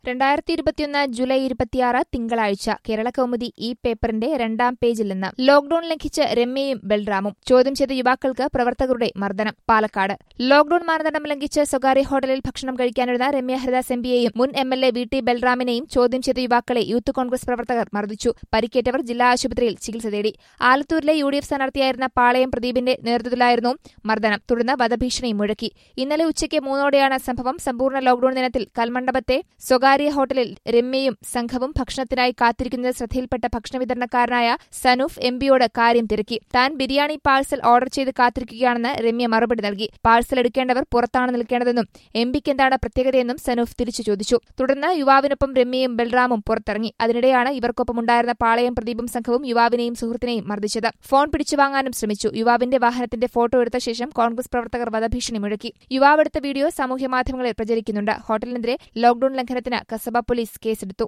രണ്ടായിരത്തി ഇരുപത്തിയൊന്ന് ജൂലൈ ഇരുപത്തിയാറ് തിങ്കളാഴ്ച കേരള കൗമുദി ഈ പേപ്പറിന്റെ രണ്ടാം പേജിൽ നിന്ന് ലോക്ഡൌൺ ലംഘിച്ച് രമ്യയും ബൽറാമും ചോദ്യം ചെയ്ത യുവാക്കൾക്ക് പ്രവർത്തകരുടെ മർദ്ദനം പാലക്കാട് ലോക്ഡൌൺ മാനദണ്ഡം ലംഘിച്ച് സ്വകാര്യ ഹോട്ടലിൽ ഭക്ഷണം കഴിക്കാനിരുന്ന രമ്യ ഹരിദാസ് എംപിയെയും മുൻ M L A V T ബൽറാമിനെയും ചോദ്യം ചെയ്ത യുവാക്കളെ യൂത്ത് കോൺഗ്രസ് പ്രവർത്തകർ മർദ്ദിച്ചു പരിക്കേറ്റവർ ജില്ലാ ആശുപത്രിയിൽ ചികിത്സ തേടി ആലത്തൂരിലെ യു ഡി എഫ് സ്ഥാനാർത്ഥിയായിരുന്ന പാളയം പ്രദീപിന്റെ നേതൃത്വത്തിലായിരുന്നു മർദ്ദനം തുടർന്ന് വധഭീഷണി മുഴക്കി ഇന്നലെ ഉച്ചയ്ക്ക് മൂന്നോടെയാണ് സംഭവം സമ്പൂർണ്ണ ലോക്ഡൌൺ ദിനത്തിൽ കൽമണ്ഡപത്തെ സ്വകാര്യ ഹോട്ടലിൽ രമ്യയും സംഘവും ഭക്ഷണത്തിനായി കാത്തിരിക്കുന്നത് ശ്രദ്ധയിൽപ്പെട്ട ഭക്ഷണ വിതരണക്കാരനായ സനൂഫ് എംപിയോട് കാര്യം തിരക്കി താൻ ബിരിയാണി പാഴ്സൽ ഓർഡർ ചെയ്ത് കാത്തിരിക്കുകയാണെന്ന് രമ്യ മറുപടി നൽകി പാഴ്സൽ എടുക്കേണ്ടവർ പുറത്താണ് നിൽക്കേണ്ടതെന്നും എംപിക്ക് എന്താണ് പ്രത്യേകതയെന്നും സനൂഫ് തിരിച്ചു ചോദിച്ചു തുടർന്ന് യുവാവിനൊപ്പം രമ്യയും ബൽറാമും പുറത്തിറങ്ങി അതിനിടെയാണ് ഇവർക്കൊപ്പം ഉണ്ടായിരുന്ന പാളയം പ്രദീപും സംഘവും യുവാവിനെയും സുഹൃത്തിനെയും മർദ്ദിച്ചത് ഫോൺ പിടിച്ചു വാങ്ങാനും ശ്രമിച്ചു യുവാവിന്റെ വാഹനത്തിന്റെ ഫോട്ടോ എടുത്ത ശേഷം കോൺഗ്രസ് പ്രവർത്തകർ വധഭീഷണി മുഴക്കി യുവാവെടുത്ത വീഡിയോ സാമൂഹ്യമാധ്യമങ്ങളിൽ പ്രചരിക്കുന്നുണ്ട് ഹോട്ടലിനെതിരെ ലോക്ഡൌൺ ലംഘനത്തിന് കസബ പോലീസ് കേസെടുത്തു